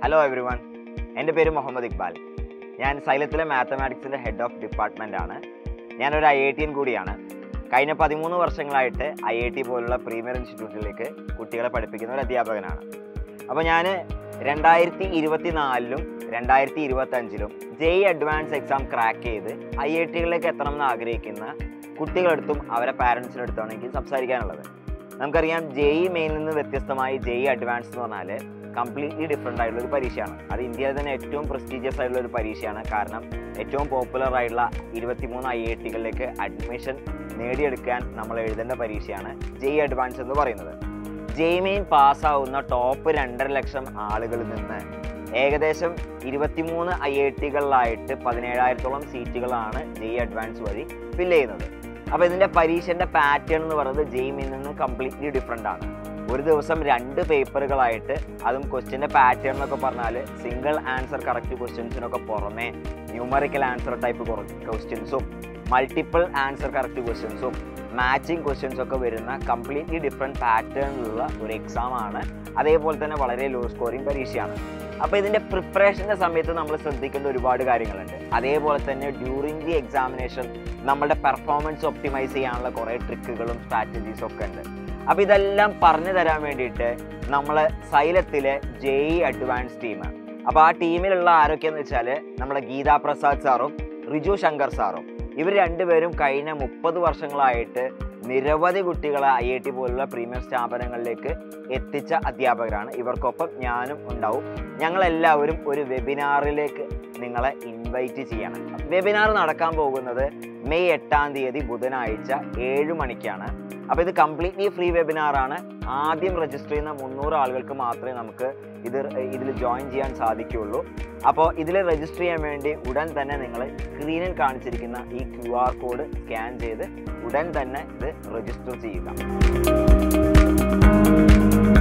hello every one എൻ്റെ പേര് മുഹമ്മദ് ഇക്ബാൽ ഞാൻ സൈലത്തിലെ മാത്തമാറ്റിക്സിൻ്റെ ഹെഡ് ഓഫ് ഡിപ്പാർട്ട്മെൻ്റ് ആണ് ഞാനൊരു ഐ ഐ ടിയൻ കൂടിയാണ് കഴിഞ്ഞ പതിമൂന്ന് വർഷങ്ങളായിട്ട് ഐ ഐ ടി പോലുള്ള പ്രീമിയർ ഇൻസ്റ്റിറ്റ്യൂട്ടിലേക്ക് കുട്ടികളെ പഠിപ്പിക്കുന്ന ഒരു അധ്യാപകനാണ് അപ്പോൾ ഞാൻ രണ്ടായിരത്തി ഇരുപത്തി നാലിലും രണ്ടായിരത്തി ഇരുപത്തി അഞ്ചിലും ജെ അഡ്വാൻസ് എക്സാം ക്രാക്ക് ചെയ്ത് ഐ ഐ ടികളിലേക്ക് എത്തണമെന്ന് ആഗ്രഹിക്കുന്ന കുട്ടികളെടുത്തും അവരെ പാരൻസിനടുത്താണ് എനിക്ക് സംസാരിക്കാനുള്ളത് നമുക്കറിയാം ജെ ഇ മെയിനിൽ നിന്ന് വ്യത്യസ്തമായി ജെ ഇ അഡ്വാൻസ് എന്ന് പറഞ്ഞാൽ കംപ്ലീറ്റ്ലി ഡിഫറെൻ്റ് ആയിട്ടുള്ള ഒരു പരീക്ഷയാണ് അത് ഇന്ത്യയിൽ തന്നെ ഏറ്റവും പ്രസ്റ്റീജിയസ് ആയിട്ടുള്ള ഒരു പരീക്ഷയാണ് കാരണം ഏറ്റവും പോപ്പുലർ ആയിട്ടുള്ള ഇരുപത്തിമൂന്ന് ഐ ഐ ടികളിലേക്ക് അഡ്മിഷൻ നേടിയെടുക്കാൻ നമ്മൾ എഴുതേണ്ട പരീക്ഷയാണ് ജെ ഇ അഡ്വാൻസ് എന്ന് പറയുന്നത് ജെ മെയിൻ പാസ്സാവുന്ന ടോപ്പ് രണ്ടര ലക്ഷം ആളുകളിൽ നിന്ന് ഏകദേശം ഇരുപത്തിമൂന്ന് ഐ ഐ ടികളിലായിട്ട് പതിനേഴായിരത്തോളം സീറ്റുകളാണ് ജെ ഇ അഡ്വാൻസ് വഴി ഫില്ല് ചെയ്യുന്നത് അപ്പോൾ ഇതിൻ്റെ പരീക്ഷൻ്റെ പാറ്റേൺ എന്ന് പറയുന്നത് ജെയിമിൽ നിന്ന് കംപ്ലീറ്റ്ലി ഡിഫറെൻ്റ് ആണ് ഒരു ദിവസം രണ്ട് പേപ്പറുകളായിട്ട് അതും ക്വസ്റ്റ്യൻ്റെ പാറ്റേൺ എന്നൊക്കെ പറഞ്ഞാൽ സിംഗിൾ ആൻസർ കറക്റ്റ് ക്വസ്റ്റ്യൻസിനൊക്കെ പുറമെ ന്യൂമറിക്കൽ ആൻസർ ടൈപ്പ് ക്വസ്റ്റ്യൻസും മൾട്ടിപ്പിൾ ആൻസർ കറക്റ്റ് ക്വസ്റ്റ്യൻസും മാച്ചിങ് ക്വസ്റ്റ്യൻസ് ഒക്കെ വരുന്ന കംപ്ലീറ്റ്ലി ഡിഫറെൻറ്റ് പാറ്റേണിലുള്ള ഒരു എക്സാം ആണ് അതേപോലെ തന്നെ വളരെ ലോ സ്കോറിംഗ് പരീക്ഷയാണ് അപ്പോൾ ഇതിൻ്റെ പ്രിപ്പറേഷൻ്റെ സമയത്ത് നമ്മൾ ശ്രദ്ധിക്കേണ്ട ഒരുപാട് കാര്യങ്ങളുണ്ട് അതേപോലെ തന്നെ ഡ്യൂറിങ് ദി എക്സാമിനേഷൻ നമ്മളുടെ പെർഫോമൻസ് ഒപ്റ്റിമൈസ് ചെയ്യാനുള്ള കുറേ ട്രിക്കുകളും സ്ട്രാറ്റജീസും ഒക്കെ ഉണ്ട് അപ്പോൾ ഇതെല്ലാം പറഞ്ഞു തരാൻ വേണ്ടിയിട്ട് നമ്മൾ സൈലത്തിലെ ജെ ഇ അഡ്വാൻസ് ടീം അപ്പോൾ ആ ടീമിലുള്ള ആരൊക്കെയെന്ന് വെച്ചാൽ നമ്മുടെ ഗീതാ പ്രസാദ് സാറും റിജു ശങ്കർ സാറും ഇവർ രണ്ടുപേരും കഴിഞ്ഞ മുപ്പത് വർഷങ്ങളായിട്ട് നിരവധി കുട്ടികളെ ഐ ഐ ടി പോലുള്ള പ്രീമിയർ സ്ഥാപനങ്ങളിലേക്ക് എത്തിച്ച അധ്യാപകരാണ് ഇവർക്കൊപ്പം ഞാനും ഉണ്ടാവും ഞങ്ങളെല്ലാവരും ഒരു വെബിനാറിലേക്ക് നിങ്ങളെ ഇൻവൈറ്റ് ചെയ്യണം വെബിനാർ നടക്കാൻ പോകുന്നത് മെയ് എട്ടാം തീയതി ബുധനാഴ്ച ഏഴ് മണിക്കാണ് അപ്പോൾ ഇത് കംപ്ലീറ്റ്ലി ഫ്രീ വെബിനാറാണ് ആദ്യം രജിസ്റ്റർ ചെയ്യുന്ന മുന്നൂറ് ആളുകൾക്ക് മാത്രമേ നമുക്ക് ഇത് ഇതിൽ ജോയിൻ ചെയ്യാൻ സാധിക്കുകയുള്ളൂ അപ്പോൾ ഇതിൽ രജിസ്റ്റർ ചെയ്യാൻ വേണ്ടി ഉടൻ തന്നെ നിങ്ങൾ സ്ക്രീനിൽ കാണിച്ചിരിക്കുന്ന ഈ ക്യു ആർ കോഡ് സ്കാൻ ചെയ്ത് ഉടൻ തന്നെ ഇത് രജിസ്റ്റർ ചെയ്യുക